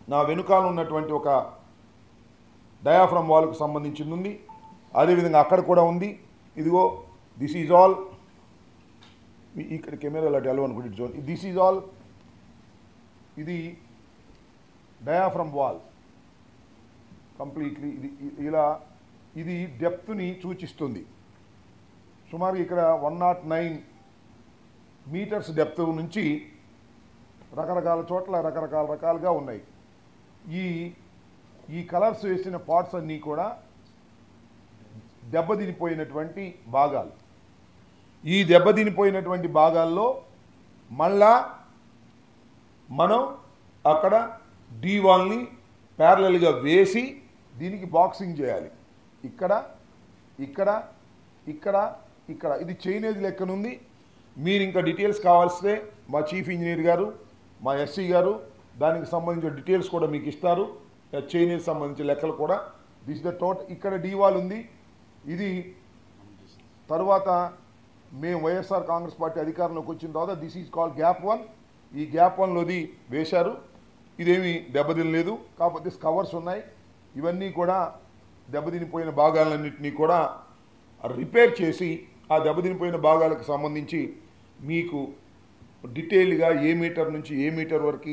నా వెనుకాల ఉన్నటువంటి ఒక డయాఫ్రమ్ వాల్కు సంబంధించింది ఉంది అదేవిధంగా అక్కడ కూడా ఉంది ఇదిగో దిస్ ఈజ్ ఆల్ ఇక్కడ కెమెరా అటు ఎలా అనుకుంటే జోన్ దిస్ ఈజ్ ఆల్ ఇది డయాఫ్రమ్ వాల్ కంప్లీట్లీ ఇది ఇ- ఇలా ఇది డెప్త్ని సూచిస్తుంది సుమారు ఇక్కడ one nought nine metres depth నుంచి రకరకాల చోట్ల రకరకాల రకాలుగా ఉన్నాయి ఈ ఈ కలర్స్ వేసిన పార్ట్స్ అన్నీ కూడా దెబ్బతినిపోయినటువంటి భాగాలు ఈ దెబ్బతినిపోయినటువంటి భాగాల్లో మళ్ళా మనం అక్కడ డీ వాల్ని ప్యారలల్గా వేసి దీనికి బాక్సింగ్ చేయాలి ఇక్కడ ఇక్కడ ఇక్కడ ఇక్కడ ఇది చైనేజ్ లెక్కనుంది మీరు ఇంకా డీటెయిల్స్ కావాల్స్తే మా చీఫ్ ఇంజనీర్ గారు మా ఎస్సీ గారు దానికి సంబంధించిన డీటెయిల్స్ కూడా మీకు ఇస్తారు చైనేజ్ సంబంధించిన లెక్కలు కూడా దిస్ ద టోట్ ఇక్కడ డీ వాల్ ఉంది ఇది తరువాత మేము వైఎస్ఆర్ కాంగ్రెస్ పార్టీ అధికారంలోకి వచ్చిన తర్వాత this is call gap one ఈ గ్యాప్ వన్లోది వేశారు ఇదేమి దెబ్బతినలేదు కాకపోతే కవర్స్ ఉన్నాయి ఇవన్నీ కూడా దెబ్బతినిపోయిన భాగాలన్నింటినీ కూడా రిపేర్ చేసి ఆ దెబ్బతినిపోయిన భాగాలకు సంబంధించి మీకు డీటెయిల్గా ఏ మీటర్ నుంచి ఏ మీటర్ వరకు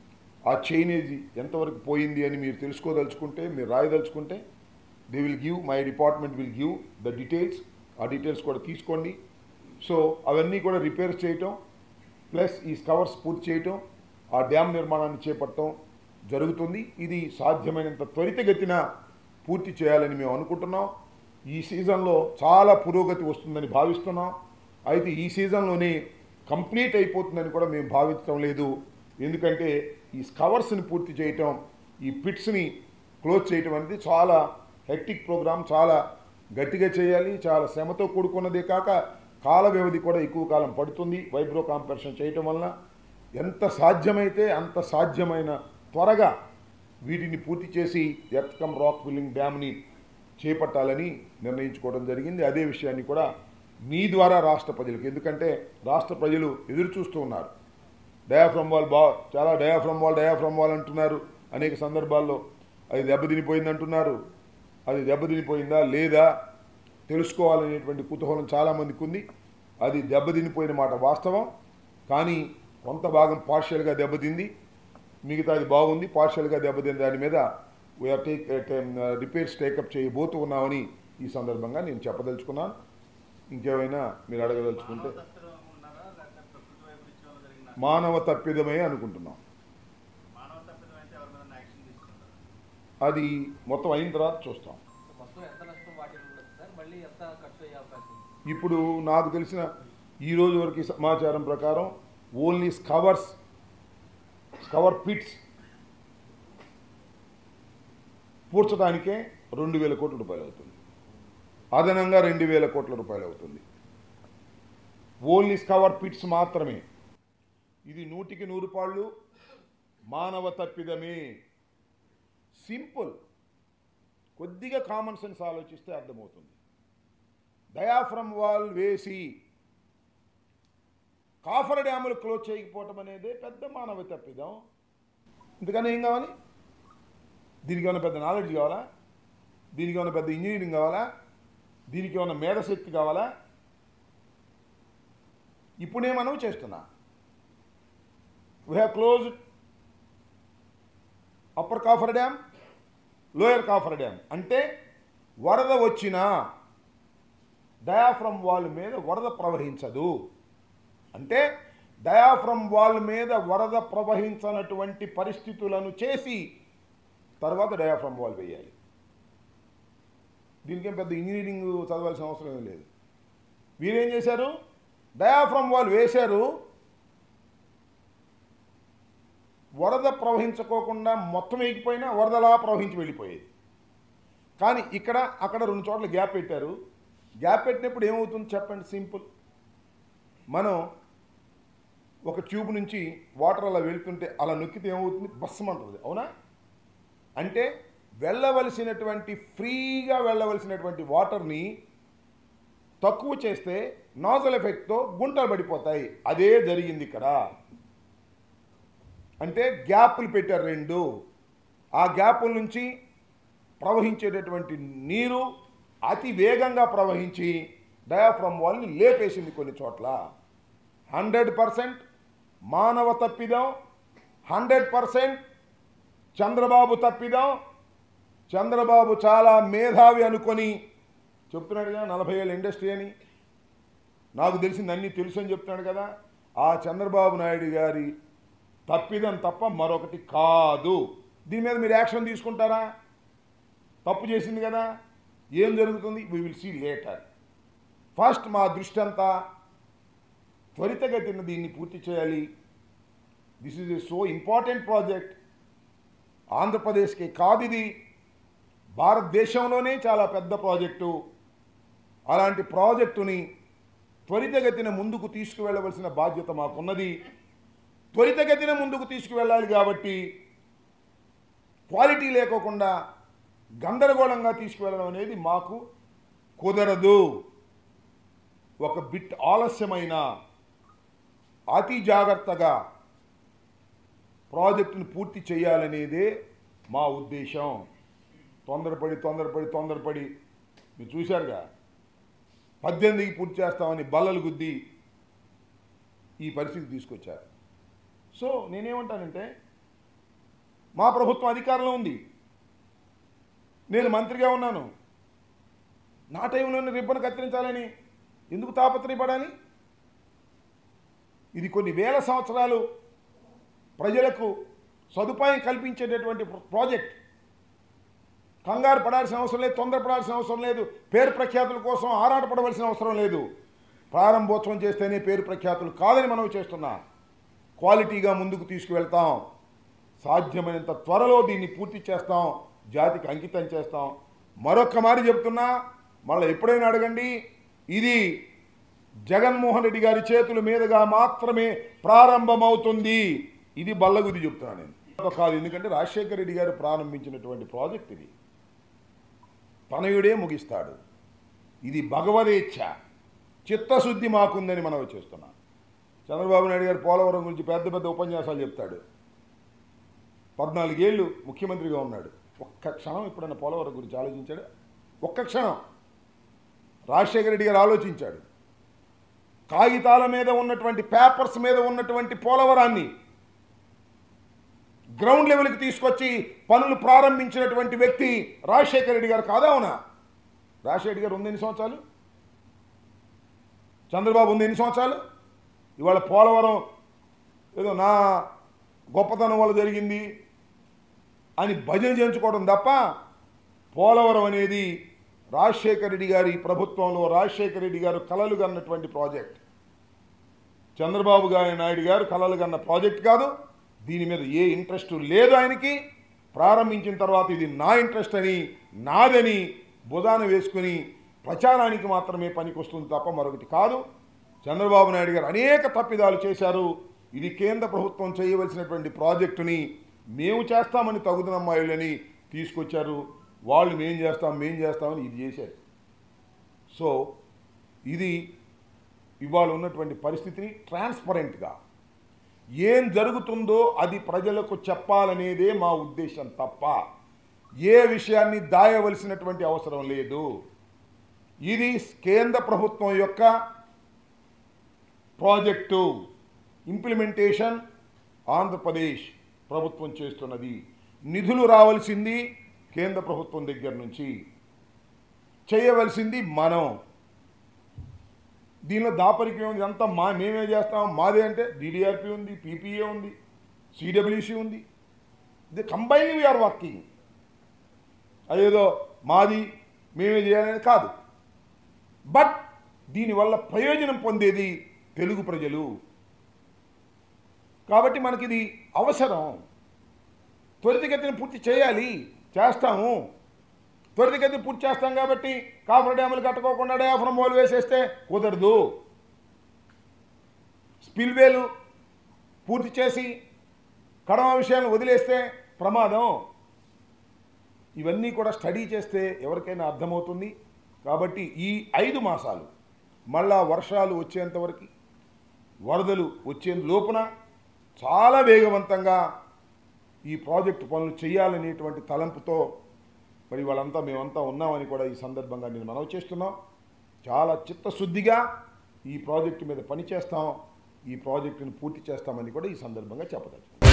ఆ చైనేజ్ ఎంతవరకు పోయింది అని మీరు తెలుసుకోదలుచుకుంటే మీరు రాయదలుచుకుంటే they will give my department will give the details ఆ డీటెయిల్స్ కూడా తీసుకోండి సో అవన్నీ కూడా రిపేర్ చేయటం ప్లస్ ఈ కవర్స్ పూర్తి చేయటం ఆ డ్యామ్ నిర్మాణాన్ని చేపట్టడం జరుగుతుంది ఇది సాధ్యమైనంత త్వరితగతిన పూర్తి చేయాలని మేము అనుకుంటున్నాం ఈ సీజన్లో చాలా పురోగతి వస్తుందని భావిస్తున్నాం అయితే ఈ సీజన్లోనే కంప్లీట్ అయిపోతుందని కూడా మేము భావించడం లేదు ఎందుకంటే ఈ కవర్స్ని పూర్తి చేయటం ఈ పిట్స్ని క్లోజ్ చేయటం అనేది చాలా హెక్టిక్ ప్రోగ్రామ్ చాలా గట్టిగా చేయాలి చాలా శ్రమతో కూడుకున్నదే కాక కాల వ్యవధి కూడా ఎక్కువ కాలం పడుతుంది వైబ్రో కాంప్రెషన్ చేయటం వలన ఎంత సాధ్యమైతే అంత సాధ్యమైన త్వరగా వీటిని పూర్తి చేసి ఎర్త్కమ్ రాక్ ఫిల్లింగ్ డ్యామ్ని చేపట్టాలని నిర్ణయించుకోవడం జరిగింది అదే విషయాన్ని కూడా మీ ద్వారా రాష్ట్ర ప్రజలకు ఎందుకంటే రాష్ట్ర ప్రజలు ఎదురు చూస్తూ ఉన్నారు డయాఫ్రమ్ వాల్ బా చాలా డయాఫ్రమ్ వాల్ డయాఫ్రమ్ వాల్ అంటున్నారు అనేక సందర్భాల్లో అది దెబ్బతినిపోయింది అంటున్నారు అది దెబ్బతినిపోయిందా లేదా తెలుసుకోవాలనేటువంటి కుతూహలం చాలామందికి ఉంది అది దెబ్బతినిపోయిన మాట వాస్తవం కానీ కొంత భాగం పార్షియల్గా దెబ్బతింది మిగతాది బాగుంది పార్షియల్గా దెబ్బతిన్న దాని మీద వీఆర్ టేక్ రిపేర్స్ టేకప్ చేయబోతూ ఉన్నామని ఈ సందర్భంగా నేను చెప్పదలుచుకున్నాను ఇంకేమైనా మీరు అడగదలుచుకుంటే తప్పిదం ఉన్నారా లేకపోతే ప్రకృతి వైపరీత్యం జరిగిన మానవ తప్పిదమే అనుకుంటున్నాం మానవ తప్పిదం అయితే ఎవరి మీద యాక్షన్ తీసుకుంటారు అది మొత్తం అయిన తర్వాత చూస్తాం మొత్తం ఎంత నష్టం వాటికి ఉండదు సార్ మళ్ళీ ఎంత ఖర్చు అయ్యే అవకాశం ఉంది ఇప్పుడు నాకు తెలిసిన ఈ రోజు వరకు సమాచారం ప్రకారం ఓన్లీ స్కవర్స్ స్కవర్ పిట్స్ పూడ్చడానికే రెండు వేల కోట్ల రూపాయలు అవుతుంది అదనంగా రెండు వేల కోట్ల రూపాయలు అవుతుంది ఓన్లీ స్కవర్ పిట్స్ మాత్రమే ఇది నూటికి నూరు పాళ్ళు మానవ తప్పిదమే సింపుల్ కొద్దిగా కామన్ సెన్స్ ఆలోచిస్తే అర్థమవుతుంది డయాఫ్రమ్ వాల్ వేసి కాఫర్ డ్యాములు క్లోజ్ చేయకపోవటం అనేది పెద్ద మానవ తప్పిదం ఇంతకన్నా ఏం కావాలి దీనికి ఏమైనా పెద్ద నాలెడ్జ్ కావాలా దీనికి ఏమైనా పెద్ద ఇంజనీరింగ్ కావాలా దీనికి ఏమైనా మేధశక్తి కావాలా ఇప్పుడే మనం చేస్తున్నా we have close upper coffer dam lower coffer dam అంటే వరద వచ్చినా డయాఫ్రమ్ వాల్ మీద వరద ప్రవహించదు అంటే డయాఫ్రమ్ వాల్ మీద వరద ప్రవహించనటువంటి పరిస్థితులను చేసి తర్వాత డయాఫ్రమ్ వాల్ వేయాలి దీనికేం పెద్ద ఇంజనీరింగ్ చదవాల్సిన అవసరం ఏం లేదు వీరేం చేశారు డయాఫ్రమ్ వాల్ వేశారు వరద ప్రవహించుకోకుండా మొత్తం ఎగిపోయినా వరదలా ప్రవహించి వెళ్ళిపోయేది కానీ ఇక్కడ అక్కడ రెండు చోట్ల గ్యాప్ పెట్టారు గ్యాప్ పెట్టినప్పుడు ఏమవుతుంది చెప్పండి సింపుల్ మనం ఒక ట్యూబ్ నుంచి వాటర్ అలా వెళ్తుంటే అలా నొక్కితే ఏమవుతుంది బస్సమంటుంది అవునా అంటే వెళ్ళవలసినటువంటి ఫ్రీగా వెళ్ళవలసినటువంటి వాటర్ని తక్కువ చేస్తే నాజల్ ఎఫెక్ట్తో గుంటలు పడిపోతాయి అదే జరిగింది ఇక్కడ అంటే గ్యాప్లు పెట్టారు రెండు ఆ గ్యాపుల నుంచి ప్రవహించేటటువంటి నీరు అతి వేగంగా ప్రవహించి డయాఫ్రమ్ వాల్ని లేపేసింది కొన్ని చోట్ల హండ్రెడ్ పర్సెంట్ మానవ తప్పిదం హండ్రెడ్ పర్సెంట్ చంద్రబాబు తప్పిదం చంద్రబాబు చాలా మేధావి అనుకొని చెప్తున్నాడుగా నలభై ఏళ్ళ ఇండస్ట్రీ అని నాకు తెలిసింది అన్నీ తెలుసు అని చెప్తున్నాడు కదా ఆ చంద్రబాబు నాయుడు గారి తప్పిదం తప్ప మరొకటి కాదు దీని మీద మీరు యాక్షన్ తీసుకుంటారా తప్పు చేసింది కదా ఏం జరుగుతుంది we will see later first మా దృష్టి అంతా త్వరితగతిన దీన్ని పూర్తి చేయాలి this is a so important project ఆంధ్రప్రదేశ్కి కాదు ఇది భారతదేశంలోనే చాలా పెద్ద ప్రాజెక్టు అలాంటి ప్రాజెక్టుని త్వరితగతిన ముందుకు తీసుకువెళ్ళవలసిన బాధ్యత మాకున్నది త్వరితగతిన ముందుకు తీసుకువెళ్ళాలి కాబట్టి క్వాలిటీ లేకోకుండా గందరగోళంగా తీసుకువెళ్ళడం అనేది మాకు కుదరదు ఒక బిట్ ఆలస్యమైన అతి జాగ్రత్తగా ప్రాజెక్టును పూర్తి చేయాలనేదే మా ఉద్దేశం తొందరపడి తొందరపడి తొందరపడి మీరు చూశారుగా పద్దెనిమిదికి పూర్తి చేస్తామని బల్లలు గుద్ది ఈ పరిస్థితి తీసుకొచ్చారు సో నేనేమంటానంటే మా ప్రభుత్వం అధికారంలో ఉంది నేను మంత్రిగా ఉన్నాను నా టైంలోనే రిబ్బన్ కత్తిరించాలని ఎందుకు తాపత్రయపడాలి ఇది కొన్ని వేల సంవత్సరాలు ప్రజలకు సదుపాయం కల్పించేటటువంటి ప్రాజెక్ట్ కంగారు పడాల్సిన అవసరం లేదు తొందరపడాల్సిన అవసరం లేదు పేరు ప్రఖ్యాతుల కోసం ఆరాటపడవలసిన అవసరం లేదు ప్రారంభోత్సవం చేస్తేనే పేరు ప్రఖ్యాతులు కాదని మనం చేస్తున్నా క్వాలిటీగా ముందుకు తీసుకువెళ్తాం సాధ్యమైనంత త్వరలో దీన్ని పూర్తి చేస్తాం జాతికి అంకితం చేస్తాం మరొక్క మారి చెప్తున్నా మళ్ళీ ఎప్పుడైనా అడగండి ఇది జగన్మోహన్ రెడ్డి గారి చేతుల మీదుగా మాత్రమే ప్రారంభమవుతుంది ఇది బల్లగుది చెప్తున్నాను నేను కాదు ఎందుకంటే రాజశేఖర రెడ్డి గారు ప్రారంభించినటువంటి ప్రాజెక్ట్ ఇది తనయుడే ముగిస్తాడు ఇది భగవదేచ్ఛ చిత్తశుద్ధి మాకుందని మనం చేస్తున్నాం చంద్రబాబు నాయుడు గారు పోలవరం గురించి పెద్ద పెద్ద ఉపన్యాసాలు చెప్తాడు పద్నాలుగేళ్ళు ముఖ్యమంత్రిగా ఉన్నాడు ఒక్క క్షణం ఎప్పుడన్నా పోలవరం గురించి ఆలోచించాడు ఒక్క క్షణం రాజశేఖర రెడ్డి గారు ఆలోచించాడు కాగితాల మీద ఉన్నటువంటి పేపర్స్ మీద ఉన్నటువంటి పోలవరాన్ని గ్రౌండ్ లెవెల్కి తీసుకొచ్చి పనులు ప్రారంభించినటువంటి వ్యక్తి రాజశేఖర రెడ్డి గారు కాదా అవునా రాజశేఖర రెడ్డి గారు ఉంది ఎన్ని సంవత్సరాలు చంద్రబాబు ఉంది ఎన్ని సంవత్సరాలు ఇవాళ పోలవరం ఏదో నా గొప్పతనం వల్ల జరిగింది అని భజన చేయించుకోవడం తప్ప పోలవరం అనేది రాజశేఖర రెడ్డి గారి ప్రభుత్వంలో రాజశేఖర రెడ్డి గారు కలలు కన్నటువంటి ప్రాజెక్ట్ చంద్రబాబు గారి నాయుడు గారు కలలు కన్న ప్రాజెక్ట్ కాదు దీని మీద ఏ ఇంట్రెస్ట్ లేదు ఆయనకి ప్రారంభించిన తర్వాత ఇది నా ఇంట్రెస్ట్ అని నాదని బుధాన వేసుకుని ప్రచారానికి మాత్రమే పనికొస్తుంది తప్ప మరొకటి కాదు చంద్రబాబు నాయుడు గారు అనేక తప్పిదాలు చేశారు ఇది కేంద్ర ప్రభుత్వం చేయవలసినటువంటి ప్రాజెక్టుని మేము చేస్తామని తగుదనమ్మాయిలని తీసుకొచ్చారు వాళ్ళు మేం చేస్తాం మేం చేస్తామని ఇది చేశారు సో ఇది ఇవాళ ఉన్నటువంటి పరిస్థితిని ట్రాన్స్పరెంట్గా ఏం జరుగుతుందో అది ప్రజలకు చెప్పాలనేదే మా ఉద్దేశం తప్ప ఏ విషయాన్ని దాయవలసినటువంటి అవసరం లేదు ఇది కేంద్ర ప్రభుత్వం యొక్క ప్రాజెక్టు ఇంప్లిమెంటేషన్ ఆంధ్రప్రదేశ్ ప్రభుత్వం చేస్తున్నది నిధులు రావాల్సింది కేంద్ర ప్రభుత్వం దగ్గర నుంచి చేయవలసింది మనం దీనిలో దాపరికం ఉంది అంతా మా మేమే చేస్తాం మాదే అంటే డిడిఆర్పి ఉంది పీపీఏ ఉంది సిడబ్ల్యూసి ఉంది ఇది కంబైన్ వీఆర్ వర్కింగ్ అదేదో మాది మేమే చేయాలని కాదు బట్ దీనివల్ల ప్రయోజనం పొందేది తెలుగు ప్రజలు కాబట్టి మనకిది అవసరం త్వరితగతిన పూర్తి చేయాలి చేస్తాము త్వరితగతిన పూర్తి చేస్తాం కాబట్టి కాఫర్ డ్యాములు కట్టుకోకుండా డయాఫ్రమ్ వాల్ వేసేస్తే కుదరదు స్పిల్వేలు పూర్తి చేసి కడమ విషయాన్ని వదిలేస్తే ప్రమాదం ఇవన్నీ కూడా స్టడీ చేస్తే ఎవరికైనా అర్థమవుతుంది కాబట్టి ఈ ఐదు మాసాలు మళ్ళా వర్షాలు వచ్చేంతవరకు వరదలు వచ్చే లోపున చాలా వేగవంతంగా ఈ ప్రాజెక్టు పనులు చేయాలనేటువంటి తలంపుతో మరి వాళ్ళంతా మేమంతా ఉన్నామని కూడా ఈ సందర్భంగా నేను మనవి చేస్తున్నాం చాలా చిత్తశుద్ధిగా ఈ ప్రాజెక్టు మీద పనిచేస్తాం ఈ ప్రాజెక్టును పూర్తి చేస్తామని కూడా ఈ సందర్భంగా చెప్పదలుచుకున్నాం